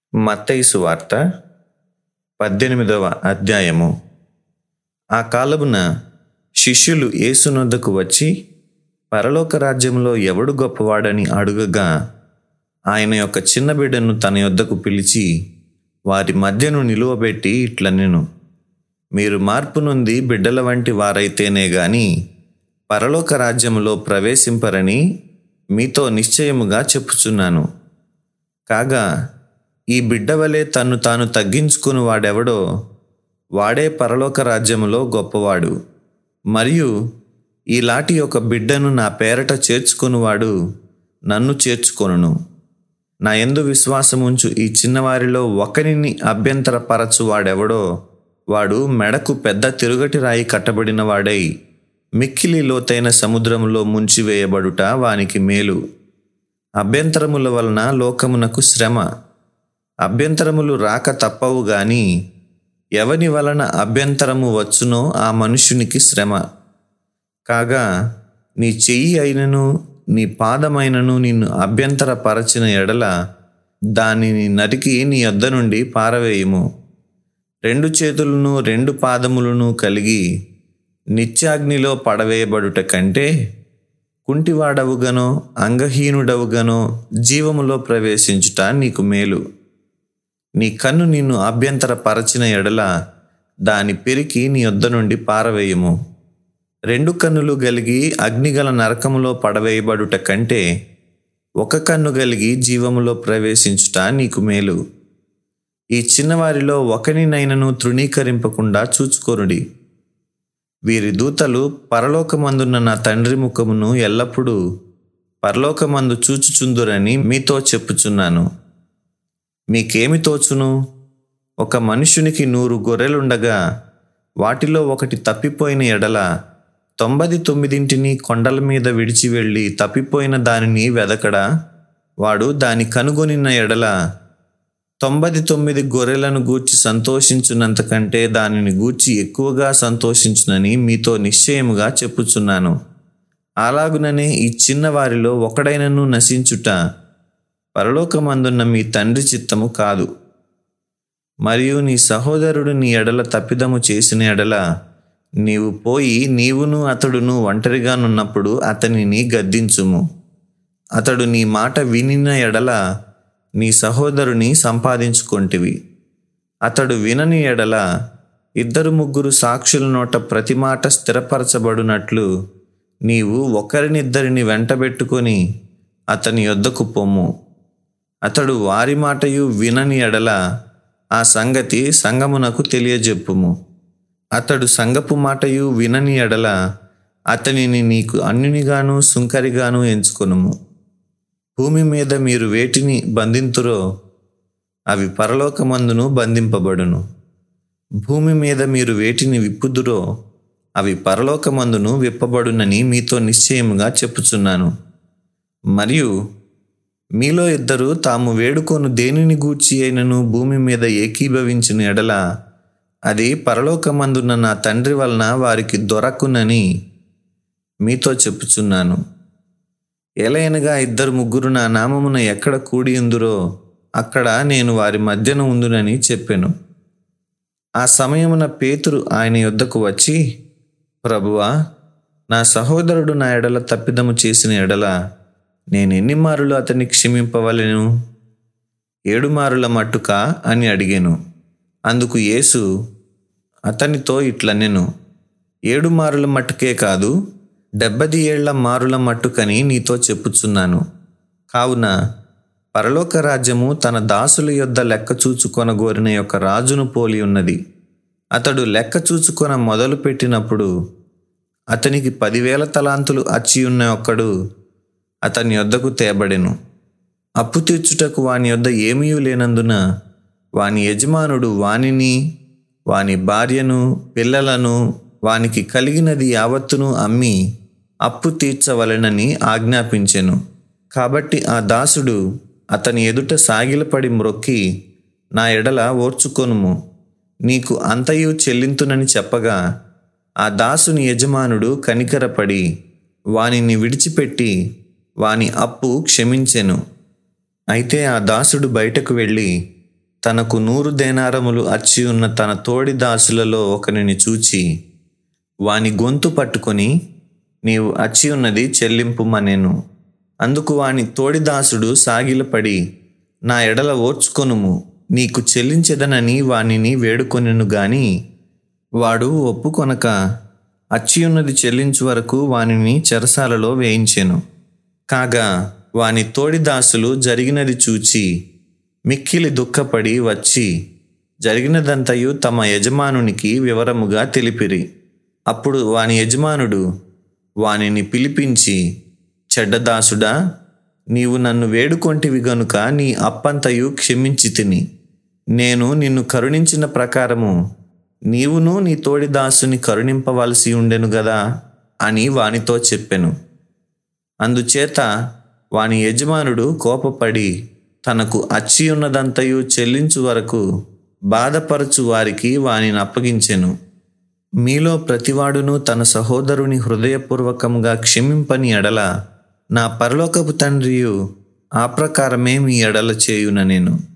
మత్తయి సువార్త పద్దెనిమిదవ అధ్యాయము ఆ కాలమున శిష్యులు యేసునొద్దకు వచ్చి పరలోక రాజ్యంలో ఎవడు గొప్పవాడని అడుగగా ఆయన యొక్క చిన్న బిడ్డను తన యొద్దకు పిలిచి వారి మధ్యను నిలువబెట్టి ఇట్లనెను మీరు మార్పు నొంది బిడ్డల వంటి వారైతేనే గాని పరలోక రాజ్యములో ప్రవేశింపరని మీతో నిశ్చయముగా చెప్పుచున్నాను కాగా ఈ బిడ్డ వలె తన్ను తాను తగ్గించుకుని వాడెవడో వాడే పరలోక రాజ్యములో గొప్పవాడు మరియు ఈలాటి ఒక బిడ్డను నా పేరట చేర్చుకునివాడు నన్ను చేర్చుకొనును నా ఎందు విశ్వాసముంచు ఈ చిన్నవారిలో ఒకరిని అభ్యంతరపరచు వాడెవడో వాడు మెడకు పెద్ద తిరుగటి రాయి కట్టబడిన వాడై మిక్కిలి లోతైన సముద్రములో ముంచివేయబడుట వానికి మేలు అభ్యంతరముల వలన లోకమునకు శ్రమ అభ్యంతరములు రాక తప్పవు గాని ఎవని వలన అభ్యంతరము వచ్చునో ఆ మనుషునికి శ్రమ కాగా నీ చెయ్యి అయినను నీ పాదమైనను నిన్ను అభ్యంతరపరచిన ఎడల దానిని నరికి నీ యొద్ద నుండి పారవేయము రెండు చేతులను రెండు పాదములను కలిగి నిత్యాగ్నిలో పడవేయబడుట కంటే కుంటివాడవుగనో అంగహీనుడవుగనో జీవములో ప్రవేశించుట నీకు మేలు నీ కన్ను నిన్ను అభ్యంతరపరచిన ఎడల దాని పెరికి నీ యొద్ద నుండి పారవేయము రెండు కన్నులు గలిగి అగ్నిగల నరకములో పడవేయబడుట కంటే ఒక కన్ను గలిగి జీవములో ప్రవేశించుట నీకు మేలు ఈ చిన్నవారిలో ఒకనినైనను తృణీకరింపకుండా చూచుకొనుడి వీరి దూతలు పరలోకమందున్న నా తండ్రి ముఖమును ఎల్లప్పుడూ పరలోకమందు చూచుచుందురని మీతో చెప్పుచున్నాను మీకేమి తోచును ఒక మనుషునికి నూరు గొర్రెలుండగా వాటిలో ఒకటి తప్పిపోయిన ఎడల తొంభై తొమ్మిదింటిని కొండల మీద విడిచి వెళ్ళి తప్పిపోయిన దానిని వెదకడా వాడు దాని కనుగొనిన ఎడల తొంభై తొమ్మిది గొర్రెలను గూర్చి సంతోషించున్నంతకంటే దానిని గూర్చి ఎక్కువగా సంతోషించునని మీతో నిశ్చయముగా చెప్పుచున్నాను అలాగుననే ఈ చిన్న వారిలో ఒకడైనను నశించుట పరలోకమందున్న మీ తండ్రి చిత్తము కాదు మరియు నీ సహోదరుడు నీ ఎడల తప్పిదము చేసిన ఎడల నీవు పోయి నీవును అతడును ఒంటరిగానున్నప్పుడు అతనిని గద్దించుము అతడు నీ మాట వినిన ఎడల నీ సహోదరుని సంపాదించుకొంటివి అతడు వినని ఎడల ఇద్దరు ముగ్గురు సాక్షుల నోట ప్రతి మాట స్థిరపరచబడినట్లు నీవు ఒకరినిద్దరిని వెంటబెట్టుకొని అతని యొద్దకు పొమ్ము అతడు వారి మాటయు వినని ఎడల ఆ సంగతి సంగమునకు తెలియజెప్పుము అతడు సంగపు మాటయు వినని ఎడల అతనిని నీకు అన్యునిగాను సుంకరిగాను ఎంచుకొనుము భూమి మీద మీరు వేటిని బంధింతురో అవి పరలోకమందును బంధింపబడును భూమి మీద మీరు వేటిని విప్పుదురో అవి పరలోకమందును విప్పబడునని మీతో నిశ్చయముగా చెప్పుచున్నాను మరియు మీలో ఇద్దరు తాము వేడుకొను దేనిని గూర్చి అయినను భూమి మీద ఏకీభవించిన ఎడల అది పరలోకమందున్న నా తండ్రి వలన వారికి దొరకునని మీతో చెప్పుచున్నాను ఎలయనగా ఇద్దరు ముగ్గురు నా నామమున ఎక్కడ కూడి ఉందురో అక్కడ నేను వారి మధ్యన ఉందునని చెప్పాను ఆ సమయమున పేతురు ఆయన యొద్దకు వచ్చి ప్రభువా నా సహోదరుడు నా ఎడల తప్పిదము చేసిన ఎడల నేను ఎన్ని మారులు అతన్ని క్షమింపవలెను ఏడు మారుల మట్టుక అని అడిగాను అందుకు యేసు అతనితో ఇట్లనెను ఏడు మారుల మట్టుకే కాదు డెబ్బది ఏళ్ల మారుల మట్టుకని నీతో చెప్పుచున్నాను కావున పరలోక రాజ్యము తన దాసుల యొద్ద లెక్క చూచుకొనగోరిన యొక్క రాజును పోలి ఉన్నది అతడు లెక్క చూచుకొన మొదలు పెట్టినప్పుడు అతనికి పదివేల తలాంతులు అచ్చి ఉన్న ఒక్కడు అతని యొద్దకు తేబడెను అప్పు తీర్చుటకు వాని యొద్ద ఏమీ లేనందున వాని యజమానుడు వానిని వాని భార్యను పిల్లలను వానికి కలిగినది యావత్తును అమ్మి అప్పు తీర్చవలెనని ఆజ్ఞాపించెను కాబట్టి ఆ దాసుడు అతని ఎదుట సాగిలపడి మ్రొక్కి నా ఎడల ఓర్చుకొనుము నీకు అంతయు చెల్లింతునని చెప్పగా ఆ దాసుని యజమానుడు కనికరపడి వానిని విడిచిపెట్టి వాని అప్పు క్షమించెను అయితే ఆ దాసుడు బయటకు వెళ్ళి తనకు నూరు దేనారములు అచ్చి ఉన్న తన తోడి దాసులలో ఒకరిని చూచి వాని గొంతు పట్టుకొని నీవు అచ్చి ఉన్నది చెల్లింపుమనెను అందుకు వాని తోడిదాసుడు సాగిలపడి నా ఎడల ఓర్చుకొనుము నీకు చెల్లించెదనని వానిని వేడుకొనెను గాని వాడు ఒప్పుకొనక అచ్చి ఉన్నది చెల్లించు వరకు వానిని చెరసాలలో వేయించెను కాగా వాని తోడిదాసులు జరిగినది చూచి మిక్కిలి దుఃఖపడి వచ్చి జరిగినదంతయు తమ యజమానునికి వివరముగా తెలిపిరి అప్పుడు వాని యజమానుడు వానిని పిలిపించి చెడ్డదాసుడా నీవు నన్ను వేడుకొంటివి గనుక నీ అప్పంతయు క్షమించి తిని నేను నిన్ను కరుణించిన ప్రకారము నీవును నీ తోడి దాసుని కరుణింపవలసి ఉండెను గదా అని వానితో చెప్పెను అందుచేత వాని యజమానుడు కోపపడి తనకు అచ్చి ఉన్నదంతయు చెల్లించు వరకు బాధపరచు వారికి వానిని అప్పగించెను మీలో ప్రతివాడును తన సహోదరుని హృదయపూర్వకంగా క్షమింపని ఎడల నా పరలోకపు తండ్రియు ఆ ప్రకారమే మీ ఎడల చేయున నేను